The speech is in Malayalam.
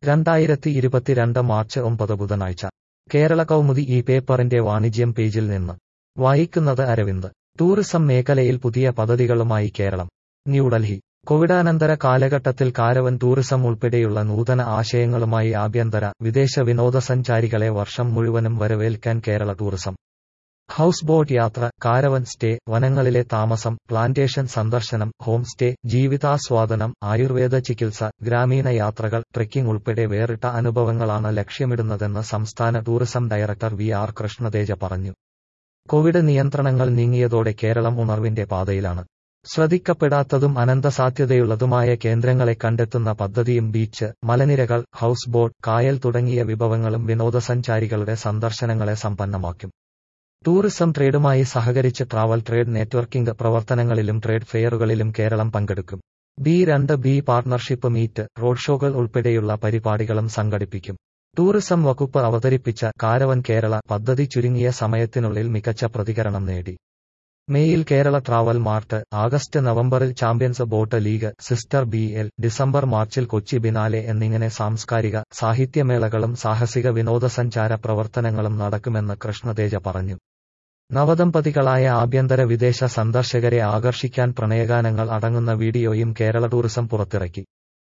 രണ്ടായിരത്തി ഇരുപത്തിരണ്ട് മാർച്ച് ഒമ്പത് ബുധനാഴ്ച കേരള കൗമുദി ഈ പേപ്പറിന്റെ വാണിജ്യം പേജിൽ നിന്ന് വായിക്കുന്നത് അരവിന്ദ് ടൂറിസം മേഖലയിൽ പുതിയ പദ്ധതികളുമായി കേരളം ന്യൂഡൽഹി കോവിഡാനന്തര കാലഘട്ടത്തിൽ കാരവൻ ടൂറിസം ഉൾപ്പെടെയുള്ള നൂതന ആശയങ്ങളുമായി ആഭ്യന്തര വിദേശ വിനോദസഞ്ചാരികളെ വർഷം മുഴുവനും വരവേൽക്കാൻ കേരള ടൂറിസം ഹൌസ് ബോട്ട് യാത്ര കാരവൻ സ്റ്റേ വനങ്ങളിലെ താമസം പ്ലാന്റേഷൻ സന്ദർശനം ഹോം സ്റ്റേ ജീവിതാസ്വാദനം ആയുർവേദ ചികിത്സ ഗ്രാമീണ യാത്രകൾ ട്രെക്കിംഗ് ഉൾപ്പെടെ വേറിട്ട അനുഭവങ്ങളാണ് ലക്ഷ്യമിടുന്നതെന്ന് സംസ്ഥാന tourism director V R Krishnateja പറഞ്ഞു കോവിഡ് നിയന്ത്രണങ്ങൾ നീങ്ങിയതോടെ കേരളം ഉണർവിന്റെ പാതയിലാണ് ശ്രദ്ധിക്കപ്പെടാത്തതും അനന്തസാധ്യതയുള്ളതുമായ കേന്ദ്രങ്ങളെ കണ്ടെത്തുന്ന പദ്ധതിയും ബീച്ച് മലനിരകൾ ഹൌസ് ബോട്ട് കായൽ തുടങ്ങിയ വിഭവങ്ങളും വിനോദസഞ്ചാരികളുടെ സന്ദർശനങ്ങളെ സമ്പന്നമാക്കും ടൂറിസം ട്രേഡുമായി സഹകരിച്ച് ട്രാവൽ ട്രേഡ് നെറ്റ്വർക്കിംഗ് പ്രവർത്തനങ്ങളിലും ട്രേഡ് ഫെയറുകളിലും കേരളം പങ്കെടുക്കും ബി രണ്ട് ബി പാർട്ണർഷിപ്പ് മീറ്റ് റോഡ് ഷോകൾ ഉൾപ്പെടെയുള്ള പരിപാടികളും സംഘടിപ്പിക്കും ടൂറിസം വകുപ്പ് അവതരിപ്പിച്ച കാരവൻ കേരള പദ്ധതി ചുരുങ്ങിയ സമയത്തിനുള്ളിൽ മികച്ച പ്രതികരണം നേടി മേയിൽ കേരള ട്രാവൽ മാർട്ട് ആഗസ്റ്റ് നവംബറിൽ champions boat league sister B L December മാർച്ചിൽ കൊച്ചി ബിനാലെ എന്നിങ്ങനെ സാംസ്കാരിക സാഹിത്യമേളകളും സാഹസിക വിനോദസഞ്ചാര പ്രവർത്തനങ്ങളും നടക്കുമെന്ന് കൃഷ്ണതേജ പറഞ്ഞു നവദമ്പതികളായ ആഭ്യന്തര വിദേശ സന്ദർശകരെ ആകർഷിക്കാൻ പ്രണയഗാനങ്ങൾ അടങ്ങുന്ന വീഡിയോയും കേരള ടൂറിസം പുറത്തിറക്കി